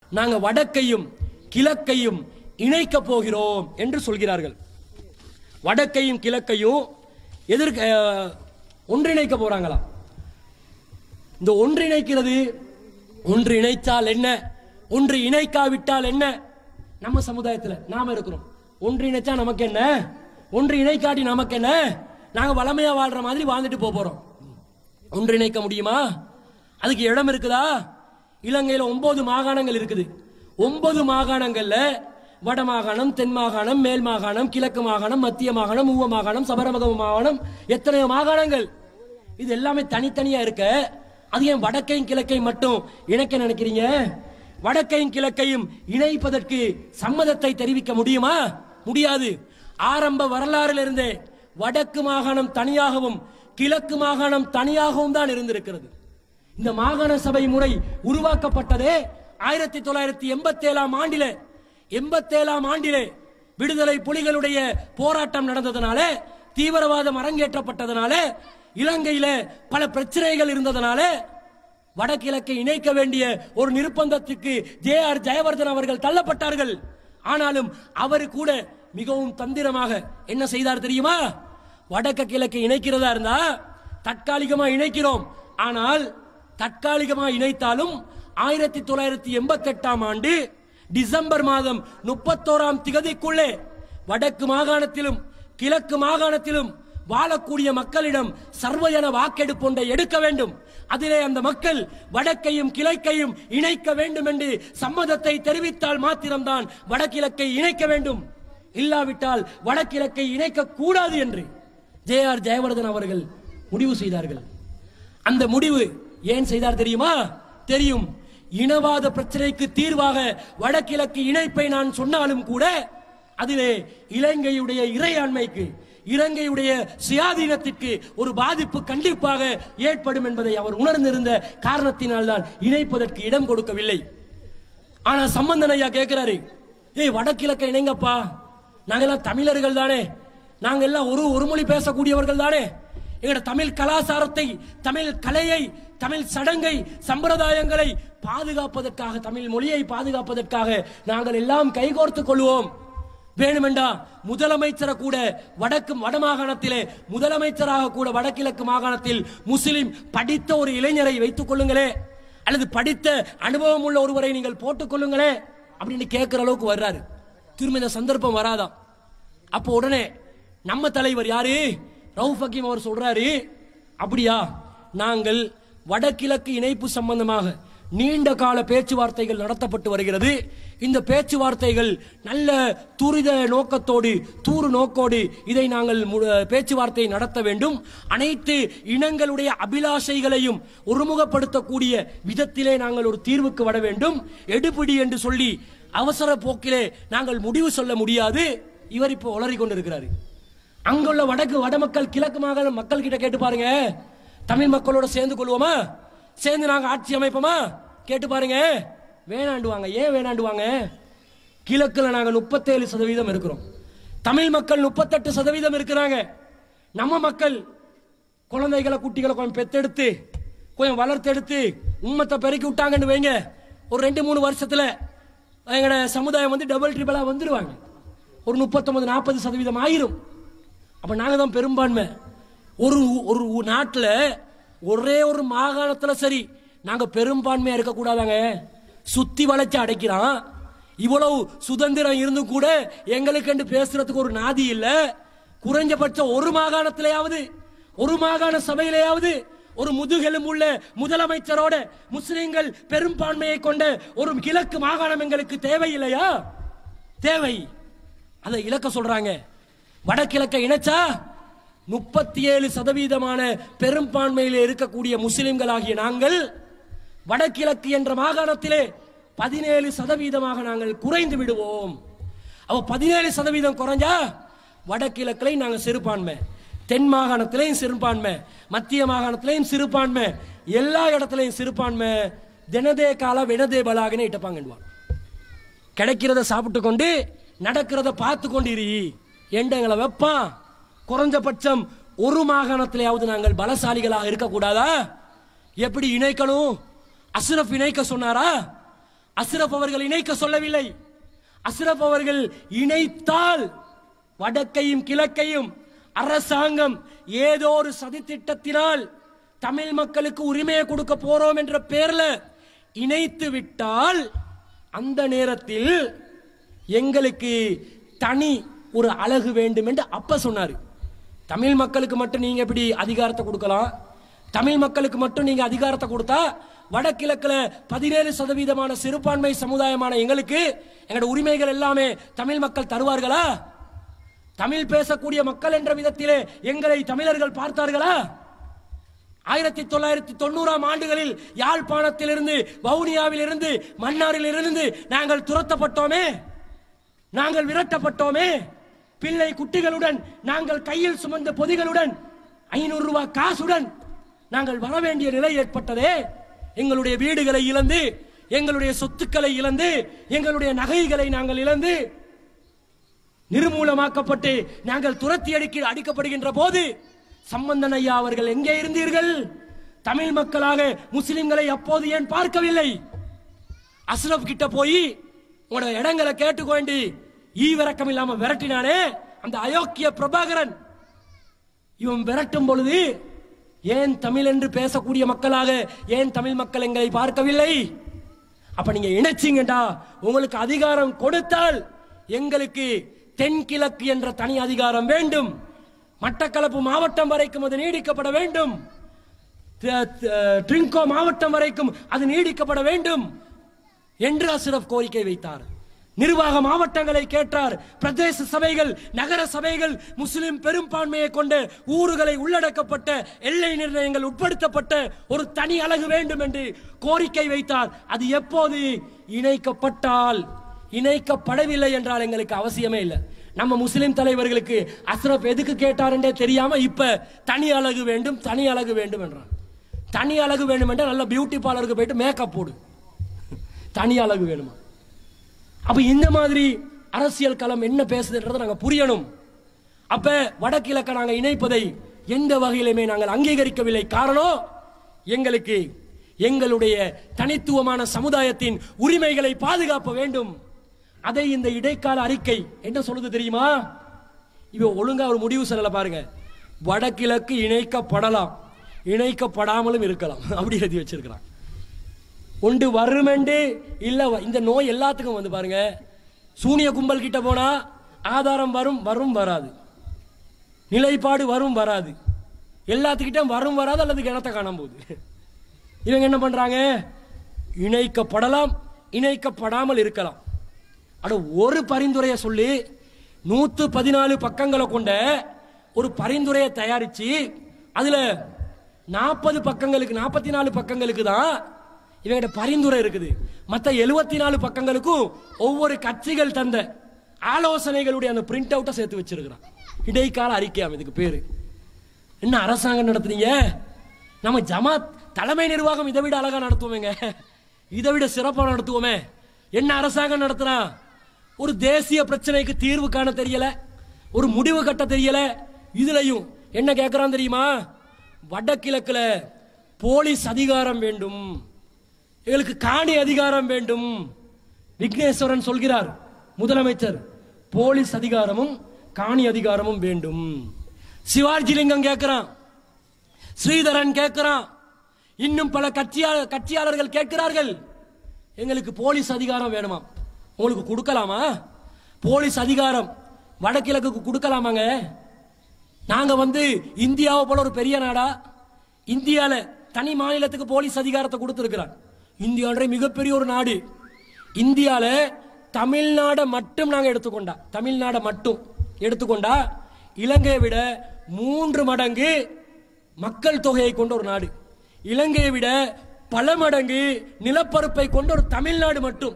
நாங்க வடக்கையும் கிழக்கையும் இணைக்க போகிறோம் என்று சொல்கிறார்கள் வடக்கையும் கிழக்கையும் எதிர்க்க அஹ், ஒன்றிணைக்க போறாங்களாம் இந்த ஒன்றிணைக்கிறது ஒன்று இணைத்தால் என்ன ஒன்று இணைக்காவிட்டால் என்ன நம்ம சமுதாயத்துல நாம இருக்கிறோம் ஒன்று இணைச்சா நமக்கு என்ன ஒன்று இணைக்காட்டி நமக்கு என்ன நாங்க வளமையா வாழ்ற மாதிரி வாழ்ந்துட்டு போக போறோம் ஒன்றிணைக்க முடியுமா அதுக்கு இடம் இருக்குதா இலங்கையில ஒன்பது மாகாணங்கள் இருக்குது ஒன்பது மாகாணங்கள்ல வட மாகாணம் தென் மாகாணம் மேல் மாகாணம் கிழக்கு மாகாணம் மத்திய மாகாணம் ஊவ மாகாணம் சபரமகம மாகாணம் எத்தனையோ மாகாணங்கள் இது எல்லாமே தனித்தனியா இருக்க அது ஏன் வடக்கையும் கிழக்கையும் மட்டும் இணைக்க நினைக்கிறீங்க வடக்கையும் கிழக்கையும் இணைப்பதற்கு சம்மதத்தை தெரிவிக்க முடியுமா முடியாது ஆரம்ப வரலாறுல இருந்தே வடக்கு மாகாணம் தனியாகவும் கிழக்கு மாகாணம் தனியாகவும் தான் இருந்திருக்கிறது இந்த மாகாண சபை முறை உருவாக்கப்பட்டதே ஆயிரத்தி தொள்ளாயிரத்தி எண்பத்தி ஏழாம் ஆண்டிலே எண்பத்தேழாம் ஆண்டிலே விடுதலை புலிகளுடைய போராட்டம் நடந்ததனால தீவிரவாதம் அரங்கேற்றப்பட்டதனால இலங்கையில பல பிரச்சனைகள் இருந்ததனால வடகிழக்கை இணைக்க வேண்டிய ஒரு நிர்பந்தத்துக்கு ஜே ஆர் ஜெயவர்தன் அவர்கள் தள்ளப்பட்டார்கள் ஆனாலும் அவர் கூட மிகவும் தந்திரமாக என்ன செய்தார் தெரியுமா வடக்கு கிழக்கு இணைக்கிறதா இருந்தா தற்காலிகமா இணைக்கிறோம் ஆனால் தற்காலிகமா இணைத்தாலும் ஆயிரத்தி தொள்ளாயிரத்தி எண்பத்தி எட்டாம் ஆண்டு டிசம்பர் மாதம் முப்பத்தோராம் திகதிக்குள்ளே வடக்கு மாகாணத்திலும் கிழக்கு மாகாணத்திலும் வாழக்கூடிய மக்களிடம் சர்வஜன வாக்கெடுப்பு ஒன்றை எடுக்க வேண்டும் அதிலே அந்த மக்கள் வடக்கையும் கிழக்கையும் இணைக்க வேண்டும் என்று சம்மதத்தை தெரிவித்தால் மாத்திரம்தான் வடகிழக்கை இணைக்க வேண்டும் இல்லாவிட்டால் வடகிழக்கை இணைக்க கூடாது என்று ஜே ஆர் ஜெயவர்தன் அவர்கள் முடிவு செய்தார்கள் அந்த முடிவு ஏன் செய்தார் தெரியுமா தெரியும் இனவாத பிரச்சனைக்கு தீர்வாக வடகிழக்கு இணைப்பை நான் சொன்னாலும் கூட அதிலே இலங்கையுடைய இறையாண்மைக்கு இலங்கையுடைய சுயாதீனத்திற்கு ஒரு பாதிப்பு கண்டிப்பாக ஏற்படும் என்பதை அவர் உணர்ந்திருந்த காரணத்தினால் தான் இணைப்பதற்கு இடம் கொடுக்கவில்லை ஆனா சம்பந்தன் ஐயா கேட்கிறாரு ஏய் வடகிழக்க இணைங்கப்பா நாங்கெல்லாம் தமிழர்கள் தானே நாங்க எல்லாம் ஒரு ஒரு மொழி பேசக்கூடியவர்கள் தானே எங்களோட தமிழ் கலாச்சாரத்தை தமிழ் கலையை தமிழ் சடங்கை சம்பிரதாயங்களை பாதுகாப்பதற்காக தமிழ் மொழியை பாதுகாப்பதற்காக நாங்கள் எல்லாம் கைகோர்த்துக் கொள்வோம் வேணுமெண்டா முதலமைச்சரை கூட வடக்கு வடமாகாணத்திலே முதலமைச்சராக கூட வடகிழக்கு மாகாணத்தில் முஸ்லிம் படித்த ஒரு இளைஞரை வைத்துக் கொள்ளுங்களே அல்லது படித்த அனுபவம் உள்ள ஒருவரை நீங்கள் போட்டுக் கொள்ளுங்களே அப்படின்னு கேட்கிற அளவுக்கு வர்றாரு திரும்ப இந்த சந்தர்ப்பம் வராதாம் அப்போ உடனே நம்ம தலைவர் யாரு ரவுஃப் ஹக்கீம் அவர் சொல்றாரு அப்படியா நாங்கள் வடகிழக்கு இணைப்பு சம்பந்தமாக நீண்ட கால பேச்சுவார்த்தைகள் நடத்தப்பட்டு வருகிறது இந்த பேச்சுவார்த்தைகள் நல்ல துரித நோக்கத்தோடு தூறு நோக்கோடு இதை நாங்கள் மு- பேச்சுவார்த்தை நடத்த வேண்டும் அனைத்து இனங்களுடைய அபிலாஷைகளையும் ஒருமுகப்படுத்தக்கூடிய விதத்திலே நாங்கள் ஒரு தீர்வுக்கு வர வேண்டும் எடுபிடி என்று சொல்லி அவசர போக்கிலே நாங்கள் முடிவு சொல்ல முடியாது இவர் இப்போ உளறி கொண்டிருக்கிறாரு அங்குள்ள வடக்கு வடமக்கள் கிழக்கு மாகாண மக்கள் கிட்ட கேட்டு பாருங்க தமிழ் மக்களோட சேர்ந்து கொள்வோமா சேர்ந்து நாங்க ஆட்சி அமைப்போமா கேட்டு பாருங்க வேணாண்டுவாங்க ஏன் வேணாண்டுவாங்க கிழக்குல நாங்க முப்பத்தேழு சதவீதம் இருக்கிறோம் தமிழ் மக்கள் முப்பத்தெட்டு சதவீதம் இருக்கிறாங்க நம்ம மக்கள் குழந்தைகளை குட்டிகளை கொஞ்சம் பெத்தெடுத்து கொஞ்சம் வளர்த்தெடுத்து உம்மத்தை பெருக்கி விட்டாங்கன்னு வைங்க ஒரு ரெண்டு மூணு வருஷத்துல எங்களோட சமுதாயம் வந்து டபுள் ட்ரிபிளா வந்துருவாங்க ஒரு முப்பத்தொன்பது நாற்பது சதவீதம் ஆயிரும் அப்ப நாங்க தான் பெரும்பான்மை ஒரு ஒரு நாட்டுல ஒரே ஒரு மாகாணத்துல சரி நாங்க பெரும்பான்மையா இருக்க கூடாதாங்க சுத்தி வளைச்சு அடைக்கிறான் இவ்வளவு சுதந்திரம் இருந்தும் கூட எங்களுக்கு பேசுறதுக்கு ஒரு நாதி இல்ல குறைஞ்சபட்சம் ஒரு மாகாணத்திலேயாவது ஒரு மாகாண சபையிலேயாவது ஒரு முதுகெலும்புள்ள முதலமைச்சரோட முஸ்லிம்கள் பெரும்பான்மையை கொண்ட ஒரு கிழக்கு மாகாணம் எங்களுக்கு தேவையில்லையா தேவை அதை இழக்க சொல்றாங்க வடகிழக்க இணைச்சா முப்பத்தி ஏழு சதவீதமான பெரும்பான்மையில் இருக்கக்கூடிய முஸ்லிம்களாகிய நாங்கள் வடகிழக்கு என்ற மாகாணத்திலே பதினேழு சதவீதமாக நாங்கள் குறைந்து விடுவோம் அவ பதினேழு சதவீதம் குறைஞ்சா வடகிழக்கிலையும் நாங்கள் சிறுபான்மை தென் மாகாணத்திலையும் சிறுபான்மை மத்திய மாகாணத்திலையும் சிறுபான்மை எல்லா இடத்துலையும் சிறுபான்மை தினதே கால வினதே பலாகனே இட்டப்பாங்கன்னுவான் கிடைக்கிறத சாப்பிட்டு கொண்டு நடக்கிறத பார்த்து கொண்டு இரு எங்களை வைப்பான் குறைஞ்சபட்சம் ஒரு மாகாணத்திலேயாவது நாங்கள் பலசாலிகளாக இருக்கக்கூடாதா எப்படி இணைக்கணும் அஸ்ரப் இணைக்க சொன்னாரா அஸ்ரப் அவர்கள் இணைக்க சொல்லவில்லை அஸ்ரப் அவர்கள் இணைத்தால் வடக்கையும் கிழக்கையும் அரசாங்கம் ஏதோ ஒரு சதித்திட்டத்தினால் தமிழ் மக்களுக்கு உரிமையை கொடுக்க போறோம் என்ற பேர்ல இணைத்து விட்டால் அந்த நேரத்தில் எங்களுக்கு தனி ஒரு அழகு வேண்டும் என்று அப்ப சொன்னாரு தமிழ் மக்களுக்கு மட்டும் நீங்க எப்படி அதிகாரத்தை கொடுக்கலாம் தமிழ் மக்களுக்கு மட்டும் நீங்க அதிகாரத்தை கொடுத்தா வடகிழக்குல பதினேழு சதவீதமான சிறுபான்மை சமுதாயமான எங்களுக்கு எங்களோட உரிமைகள் எல்லாமே தமிழ் மக்கள் தருவார்களா தமிழ் பேசக்கூடிய மக்கள் என்ற விதத்திலே எங்களை தமிழர்கள் பார்த்தார்களா ஆயிரத்தி தொள்ளாயிரத்தி தொண்ணூறாம் ஆண்டுகளில் யாழ்ப்பாணத்திலிருந்து வவுனியாவிலிருந்து மன்னாரிலிருந்து நாங்கள் துரத்தப்பட்டோமே நாங்கள் விரட்டப்பட்டோமே பிள்ளை குட்டிகளுடன் நாங்கள் கையில் சுமந்த பொதிகளுடன் ஐநூறு ரூபாய் காசுடன் நாங்கள் வர வேண்டிய நிலை ஏற்பட்டதே எங்களுடைய வீடுகளை இழந்து எங்களுடைய சொத்துக்களை இழந்து எங்களுடைய நகைகளை நாங்கள் இழந்து நிர்மூலமாக்கப்பட்டு நாங்கள் துரத்தி அடிக்க அடிக்கப்படுகின்ற போது சம்பந்தன் ஐயா அவர்கள் எங்கே இருந்தீர்கள் தமிழ் மக்களாக முஸ்லிம்களை அப்போது ஏன் பார்க்கவில்லை அஸ்ரப் கிட்ட போய் உங்களோட இடங்களை கேட்டுக்கொண்டு ஈவிரக்கம் இல்லாம விரட்டினானே அந்த அயோக்கிய பிரபாகரன் இவன் விரட்டும் பொழுது ஏன் தமிழ் என்று பேசக்கூடிய மக்களாக ஏன் தமிழ் மக்கள் எங்களை பார்க்கவில்லை அப்ப நீங்க இணைச்சிங்கடா உங்களுக்கு அதிகாரம் கொடுத்தால் எங்களுக்கு தென்கிழக்கு என்ற தனி அதிகாரம் வேண்டும் மட்டக்களப்பு மாவட்டம் வரைக்கும் அது நீடிக்கப்பட வேண்டும் த- த- ட்ரிங்கோ மாவட்டம் வரைக்கும் அது நீடிக்கப்பட வேண்டும் என்று அஸ்ரப் கோரிக்கை வைத்தார் நிர்வாக மாவட்டங்களை கேட்டார் பிரதேச சபைகள் நகர சபைகள் முஸ்லிம் பெரும்பான்மையை கொண்ட ஊர்களை உள்ளடக்கப்பட்ட எல்லை நிர்ணயங்கள் உட்படுத்தப்பட்ட ஒரு தனி அழகு வேண்டும் என்று கோரிக்கை வைத்தார் அது எப்போது இணைக்கப்பட்டால் இணைக்கப்படவில்லை என்றால் எங்களுக்கு அவசியமே இல்லை நம்ம முஸ்லிம் தலைவர்களுக்கு அஸ்ரப் எதுக்கு கேட்டார் என்றே தெரியாம இப்ப தனி அழகு வேண்டும் தனி அழகு வேண்டும் என்றான் தனி அழகு வேண்டும் என்றால் நல்ல பியூட்டி பார்லருக்கு போயிட்டு மேக்கப் போடு தனி அழகு வேணுமா அப்ப இந்த மாதிரி அரசியல் களம் என்ன பேசுதுன்றதை நாங்க புரியணும் அப்ப வடகிழக்க நாங்க இணைப்பதை எந்த வகையிலுமே நாங்கள் அங்கீகரிக்கவில்லை காரணம் எங்களுக்கு எங்களுடைய தனித்துவமான சமுதாயத்தின் உரிமைகளை பாதுகாக்க வேண்டும் அதை இந்த இடைக்கால அறிக்கை என்ன சொல்லுது தெரியுமா இவ ஒழுங்கா ஒரு முடிவு சொல்லல பாருங்க வடகிழக்கு இணைக்கப்படலாம் இணைக்கப்படாமலும் இருக்கலாம் அப்படி எழுதி வச்சிருக்கிறான் ஒன்று வருமெண்டு இல்ல வ- இந்த நோய் எல்லாத்துக்கும் வந்து பாருங்க சூனிய கும்பல் கிட்ட போனா ஆதாரம் வரும் வரும் வராது நிலைப்பாடு வரும் வராது எல்லாத்துக்கிட்ட வரும் வராது அல்லது கிணத்த காணாம போகுது இவங்க என்ன பண்றாங்க இணைக்கப்படலாம் இணைக்கப்படாமல் இருக்கலாம் அட ஒரு பரிந்துரையை சொல்லி நூத்து பதினாலு பக்கங்களை கொண்ட ஒரு பரிந்துரையை தயாரிச்சு அதுல நாற்பது பக்கங்களுக்கு நாற்பத்தி நாலு பக்கங்களுக்கு தான் இவங்கிட்ட பரிந்துரை இருக்குது மற்ற எழுபத்தி நாலு பக்கங்களுக்கும் ஒவ்வொரு கட்சிகள் தந்த ஆலோசனைகளுடைய அந்த பிரிண்ட் அவுட்டை சேர்த்து வச்சிருக்கிறான் இடைக்கால அறிக்கையாம் இதுக்கு பேரு என்ன அரசாங்கம் நடத்துறீங்க நம்ம ஜமாத் தலைமை நிர்வாகம் இதை விட அழகா நடத்துவோமேங்க இதை விட சிறப்பா நடத்துவோமே என்ன அரசாங்கம் நடத்துறான் ஒரு தேசிய பிரச்சனைக்கு தீர்வு காண தெரியல ஒரு முடிவு கட்ட தெரியல இதுலயும் என்ன கேட்கறான் தெரியுமா வடகிழக்குல போலீஸ் அதிகாரம் வேண்டும் எங்களுக்கு காணி அதிகாரம் வேண்டும் விக்னேஸ்வரன் சொல்கிறார் முதலமைச்சர் போலீஸ் அதிகாரமும் காணி அதிகாரமும் வேண்டும் சிவாஜிலிங்கம் கேட்கிறான் ஸ்ரீதரன் கேட்கிறான் இன்னும் பல கட்சியாளர் கட்சியாளர்கள் கேட்கிறார்கள் எங்களுக்கு போலீஸ் அதிகாரம் வேணுமா உங்களுக்கு கொடுக்கலாமா போலீஸ் அதிகாரம் வடகிழக்குக்கு கொடுக்கலாமாங்க நாங்க வந்து இந்தியாவை போல ஒரு பெரிய நாடா இந்தியால தனி மாநிலத்துக்கு போலீஸ் அதிகாரத்தை கொடுத்திருக்கிறான் இந்தியான்ற மிகப்பெரிய ஒரு நாடு இந்தியால தமிழ்நாடை மட்டும் நாங்க எடுத்துக்கொண்டா தமிழ்நாடை மட்டும் எடுத்துக்கொண்டா இலங்கையை விட மூன்று மடங்கு மக்கள் தொகையை கொண்ட ஒரு நாடு இலங்கையை விட பல மடங்கு நிலப்பரப்பை கொண்ட ஒரு தமிழ்நாடு மட்டும்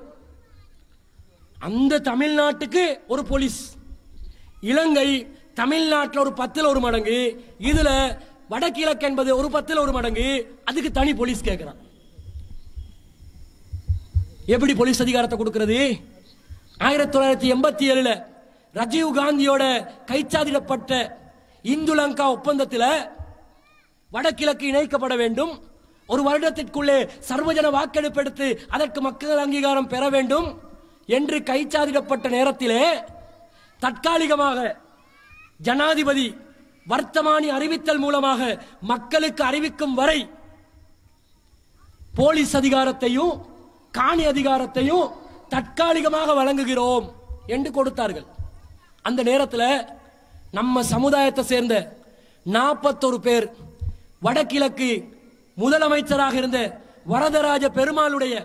அந்த தமிழ்நாட்டுக்கு ஒரு போலீஸ் இலங்கை தமிழ்நாட்டில் ஒரு பத்துல ஒரு மடங்கு இதுல வடகிழக்கு என்பது ஒரு பத்துல ஒரு மடங்கு அதுக்கு தனி போலீஸ் கேட்கிறான் எப்படி போலீஸ் அதிகாரத்தை கொடுக்கிறது ஆயிரத்தி தொள்ளாயிரத்தி எண்பத்தி ஏழுல ராஜீவ் காந்தியோட கைச்சாதிடப்பட்ட இந்து லங்கா ஒப்பந்தத்தில் வடகிழக்கு இணைக்கப்பட வேண்டும் ஒரு வருடத்திற்குள்ளே சர்வஜன வாக்கெடுப்பு எடுத்து அதற்கு மக்கள் அங்கீகாரம் பெற வேண்டும் என்று கைச்சாதிடப்பட்ட நேரத்திலே தற்காலிகமாக ஜனாதிபதி வர்த்தமானி அறிவித்தல் மூலமாக மக்களுக்கு அறிவிக்கும் வரை போலீஸ் அதிகாரத்தையும் காணி அதிகாரத்தையும் தற்காலிகமாக வழங்குகிறோம் என்று கொடுத்தார்கள் அந்த நேரத்தில் நம்ம சமுதாயத்தை சேர்ந்த நாற்பத்தொரு பேர் வடகிழக்கு முதலமைச்சராக இருந்த வரதராஜ பெருமாளுடைய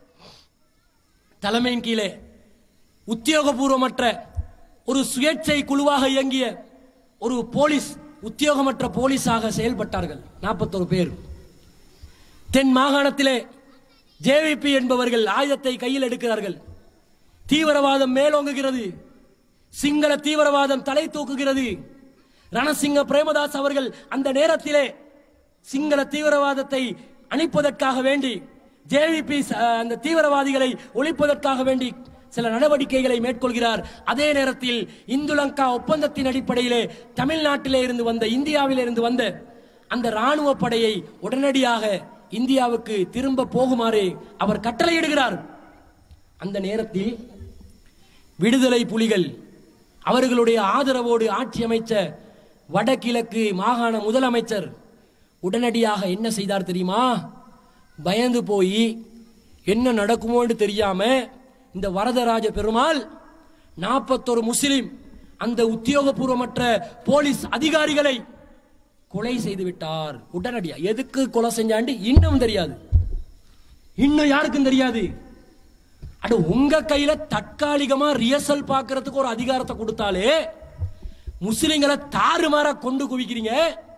தலைமையின் கீழே உத்தியோகபூர்வமற்ற ஒரு சுயேட்சை குழுவாக இயங்கிய ஒரு போலீஸ் உத்தியோகமற்ற போலீஸாக செயல்பட்டார்கள் நாற்பத்தொரு பேர் தென் மாகாணத்திலே ஜேவிபி என்பவர்கள் ஆயுதத்தை கையில் எடுக்கிறார்கள் தீவிரவாதம் மேலோங்குகிறது சிங்கள தீவிரவாதம் தலை தூக்குகிறது ரணசிங்க பிரேமதாஸ் அவர்கள் அந்த நேரத்திலே சிங்கள தீவிரவாதத்தை அணிப்பதற்காக வேண்டி ஜேவிபி அந்த தீவிரவாதிகளை ஒழிப்பதற்காக வேண்டி சில நடவடிக்கைகளை மேற்கொள்கிறார் அதே நேரத்தில் இந்துலங்கா ஒப்பந்தத்தின் அடிப்படையிலே தமிழ்நாட்டிலே இருந்து வந்த இந்தியாவிலே இருந்து வந்த அந்த ராணுவ படையை உடனடியாக இந்தியாவுக்கு திரும்ப போகுமாறு அவர் கட்டளையிடுகிறார் அந்த நேரத்தில் விடுதலை புலிகள் அவர்களுடைய ஆதரவோடு ஆட்சி அமைச்ச வடகிழக்கு மாகாண முதலமைச்சர் உடனடியாக என்ன செய்தார் தெரியுமா பயந்து போய் என்ன நடக்குமோன்னு தெரியாம இந்த வரதராஜ பெருமாள் நாற்பத்தொரு முஸ்லிம் அந்த உத்தியோகபூர்வமற்ற போலீஸ் அதிகாரிகளை கொலை செய்து விட்டார் உடனடியா எதுக்கு கொலை செஞ்சாண்டு இன்னும் தெரியாது இன்னும் யாருக்கும் தெரியாது அட உங்க கையில தற்காலிகமா ரிஹர்சல் பார்க்கறதுக்கு ஒரு அதிகாரத்தை கொடுத்தாலே முஸ்லிம்களை தாறுமாறா கொண்டு குவிக்கிறீங்க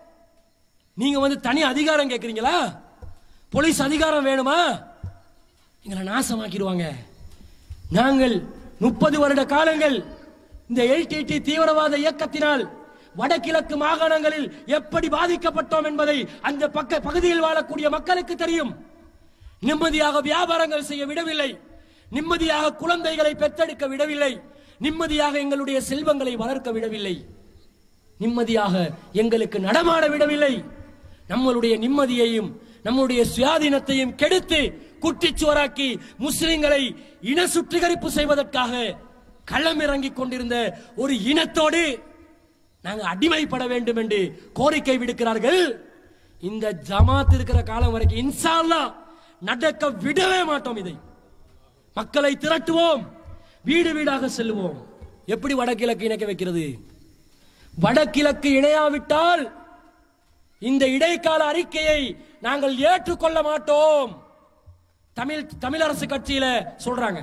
நீங்க வந்து தனி அதிகாரம் கேட்குறீங்களா போலீஸ் அதிகாரம் வேணுமா எங்களை நாசமாக்கிடுவாங்க நாங்கள் முப்பது வருட காலங்கள் இந்த எல்டிடி தீவிரவாத இயக்கத்தினால் வடகிழக்கு மாகாணங்களில் எப்படி பாதிக்கப்பட்டோம் என்பதை அந்த பக்க பகுதியில் வாழக்கூடிய மக்களுக்கு தெரியும் நிம்மதியாக வியாபாரங்கள் செய்ய விடவில்லை நிம்மதியாக குழந்தைகளை பெற்றெடுக்க விடவில்லை நிம்மதியாக எங்களுடைய செல்வங்களை வளர்க்க விடவில்லை நிம்மதியாக எங்களுக்கு நடமாட விடவில்லை நம்மளுடைய நிம்மதியையும் நம்முடைய சுயாதீனத்தையும் கெடுத்து குட்டிச்சுவராக்கி முஸ்லிம்களை இன சுற்றிகரிப்பு செய்வதற்காக களமிறங்கிக் கொண்டிருந்த ஒரு இனத்தோடு நாங்கள் அடிமைப்பட வேண்டும் என்று கோரிக்கை விடுக்கிறார்கள் இந்த ஜமாத் இருக்கிற காலம் வரைக்கும் இன்ஷா அல்லாஹ் நடக்க விடவே மாட்டோம் இதை மக்களை திரட்டுவோம் வீடு வீடாக செல்லுவோம் எப்படி வடகிழக்கு இணைக்க வைக்கிறது வடகிழக்கு இணையாவிட்டால் இந்த இடைக்கால அறிக்கையை நாங்கள் ஏற்றுக்கொள்ள மாட்டோம் தமிழ் தமிழரசு கட்சியில சொல்றாங்க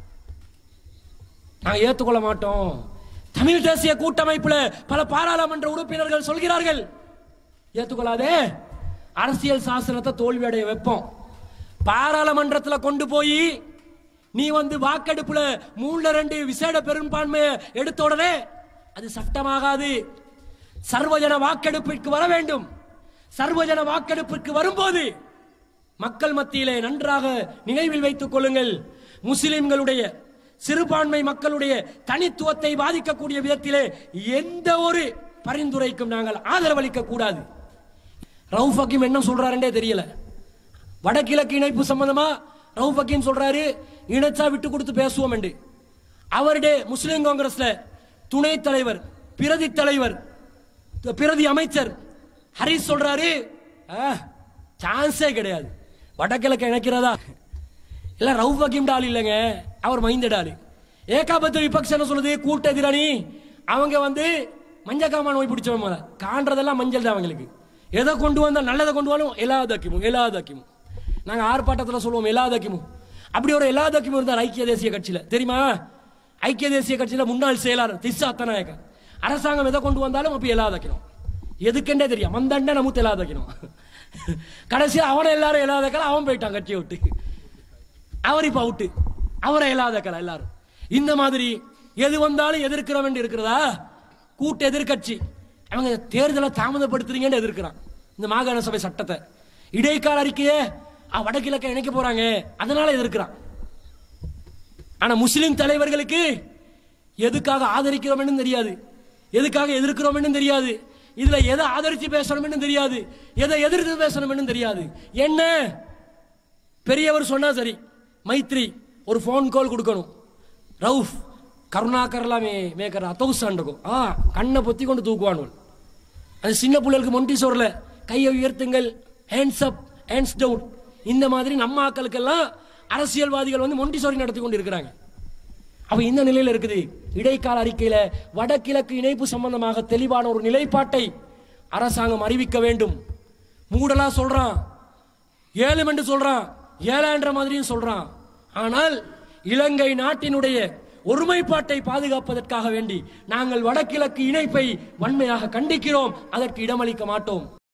நாங்க ஏற்றுக்கொள்ள மாட்டோம் தமிழ் தேசிய கூட்டமைப்புல பல பாராளுமன்ற உறுப்பினர்கள் சொல்கிறார்கள் ஏத்துக்கொள்ளாதே அரசியல் சாசனத்தை தோல்வியடைய வைப்போம் பாராளுமன்றத்துல கொண்டு போய் நீ வந்து வாக்கெடுப்புல மூணுல ரெண்டு விசேட பெரும்பான்மையை எடுத்த உடனே அது சட்டமாகாது சர்வஜன வாக்கெடுப்பிற்கு வர வேண்டும் சர்வஜன வாக்கெடுப்பிற்கு வரும்போது மக்கள் மத்தியிலே நன்றாக நினைவில் வைத்துக் கொள்ளுங்கள் முஸ்லிம்களுடைய சிறுபான்மை மக்களுடைய தனித்துவத்தை பாதிக்கக்கூடிய விதத்திலே எந்த ஒரு பரிந்துரைக்கும் நாங்கள் ஆதரவளிக்க கூடாது ரவுஃப் ஹக்கீம் என்ன சொல்றாருன்றே தெரியல வடகிழக்கு இணைப்பு சம்பந்தமா ரவுஃப் ஹக்கீம் சொல்றாரு இணைச்சா விட்டு கொடுத்து பேசுவோம் என்று அவருடைய முஸ்லிம் காங்கிரஸ்ல துணை தலைவர் பிரதி தலைவர் பிரதி அமைச்சர் ஹரிஸ் சொல்றாரு சான்ஸே கிடையாது வடகிழக்கு இணைக்கிறதா இல்ல ரவுஃப் ஹக்கீம் டால் இல்லைங்க அவர் மைந்த டால் ஏகாபத்த விபக்ஷ என்ன சொல்லுது கூட்ட எதிரணி அவங்க வந்து மஞ்சக்காம நோய் பிடிச்சவங்க மேல காண்றதெல்லாம் மஞ்சள் தான் அவங்களுக்கு எதை கொண்டு வந்தா நல்லதை கொண்டு வந்தாலும் எல்லா தக்கிமும் எல்லா தக்கிமும் நாங்க ஆர்ப்பாட்டத்தில் சொல்லுவோம் எல்லா தக்கிமும் அப்படி ஒரு எல்லா தக்கிமும் இருந்தார் ஐக்கிய தேசிய கட்சியில தெரியுமா ஐக்கிய தேசிய கட்சியில முன்னாள் செயலாளர் திஸ்ஸா அத்தநாயக்க அரசாங்கம் எதை கொண்டு வந்தாலும் அப்ப எல்லா தக்கணும் எதுக்குண்டே தெரியும் மந்தண்டே நமக்கு எல்லா தக்கணும் கடைசியா அவனை எல்லாரும் எல்லா தக்கலாம் அவன் போயிட்டான் கட்சியை விட்டு அவர் இப்ப அவுட்டு அவரை இல்லாதக்கல எல்லாரும் இந்த மாதிரி எது வந்தாலும் எதிர்க்கிற வேண்டி இருக்கிறதா கூட்டு எதிர்க்கட்சி அவங்க தேர்தலை தாமதப்படுத்துறீங்கன்னு எதிர்க்கிறான் இந்த மாகாண சபை சட்டத்தை இடைக்கால அறிக்கையே அஹ், வடகிழக்க இணைக்க போறாங்க அதனால எதிர்க்கிறான் ஆனா முஸ்லிம் தலைவர்களுக்கு எதுக்காக ஆதரிக்கிறோம்னு தெரியாது எதுக்காக எதிர்க்கிறோம்னு தெரியாது இதுல எதை ஆதரிச்சு பேசணும்னு தெரியாது எதை எதிர்த்து பேசணும்னு தெரியாது என்ன பெரியவர் சொன்னா சரி மைத்ரி ஒரு ஃபோன் கால் கொடுக்கணும் ரவுஃப் கருணாகர்லாம் மே மேக்கர் அத்தௌசான் இருக்கும் ஆ கண்ணை பொத்தி கொண்டு தூக்குவானுவல் அது சின்ன பிள்ளைகளுக்கு மொண்டிசோர்ல கையை உயர்த்துங்கள் ஹேண்ட்ஸ் அப் ஹேண்ட்ஸ் டவுன் இந்த மாதிரி நம்ம ஆக்களுக்கெல்லாம் அரசியல்வாதிகள் வந்து மொண்டிசோரி நடத்தி கொண்டு இருக்கிறாங்க அப்ப இந்த நிலையில இருக்குது இடைக்கால அறிக்கையில வடகிழக்கு இணைப்பு சம்பந்தமாக தெளிவான ஒரு நிலைப்பாட்டை அரசாங்கம் அறிவிக்க வேண்டும் மூடலா சொல்றான் ஏழு என்று சொல்றான் ஏழான்ற மாதிரியும் சொல்றான் ஆனால் இலங்கை நாட்டினுடைய ஒருமைப்பாட்டை பாதுகாப்பதற்காக வேண்டி நாங்கள் வடகிழக்கு இணைப்பை வன்மையாக கண்டிக்கிறோம் அதற்கு இடமளிக்க மாட்டோம்